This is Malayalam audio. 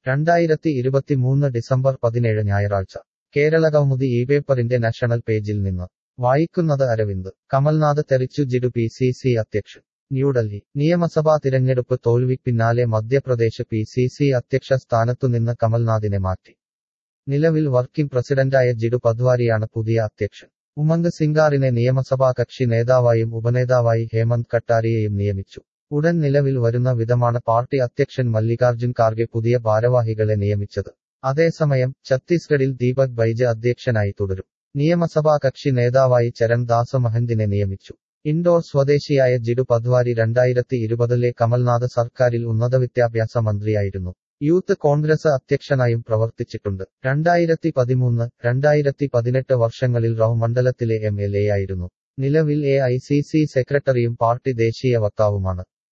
രണ്ടായിരത്തി ഇരുപത്തിമൂന്ന് ഡിസംബർ പതിനേഴ് ഞായറാഴ്ച കേരളകൗമുദി ഈ പേപ്പറിന്റെ നാഷണൽ പേജിൽ നിന്ന് വായിക്കുന്നത് അരവിന്ദ് കമൽനാഥ് തെറിച്ചു ജിഡു പി സി സി അധ്യക്ഷൻ ന്യൂഡൽഹി നിയമസഭാ തിരഞ്ഞെടുപ്പ് തോൽവിക്ക് പിന്നാലെ മധ്യപ്രദേശ് പി സി സി അധ്യക്ഷ സ്ഥാനത്തുനിന്ന് കമൽനാഥിനെ മാറ്റി നിലവിൽ വർക്കിംഗ് പ്രസിഡന്റായ ജിഡു പദ്വാരിയാണ് പുതിയ അധ്യക്ഷൻ ഉമംഗ് സിംഗാറിനെ നിയമസഭാ കക്ഷി നേതാവായും ഉപനേതാവായി ഹേമന്ത് കട്ടാരിയെയും നിയമിച്ചു ഉടൻ നിലവിൽ വരുന്ന വിധമാണ് പാർട്ടി അധ്യക്ഷൻ മല്ലികാർജുൻ ഖാർഗെ പുതിയ ഭാരവാഹികളെ നിയമിച്ചത് അതേസമയം ഛത്തീസ്ഗഡിൽ ദീപക് ബൈജ അധ്യക്ഷനായി തുടരും നിയമസഭാ കക്ഷി നേതാവായി ചരൺ ദാസ് മഹന്തിനെ നിയമിച്ചു ഇൻഡോർ സ്വദേശിയായ ജിഡു പദ്വാരി രണ്ടായിരത്തി ഇരുപതിലെ കമൽനാഥ് സർക്കാരിൽ ഉന്നതവിദ്യാഭ്യാസ മന്ത്രിയായിരുന്നു യൂത്ത് കോൺഗ്രസ് അധ്യക്ഷനായും പ്രവർത്തിച്ചിട്ടുണ്ട് രണ്ടായിരത്തി പതിമൂന്ന് രണ്ടായിരത്തി പതിനെട്ട് വർഷങ്ങളിൽ റൌ മണ്ഡലത്തിലെ എം എൽ എ ആയിരുന്നു നിലവിൽ എ ഐ സി സി സെക്രട്ടറിയും പാർട്ടി ദേശീയ വക്താവുമാണ്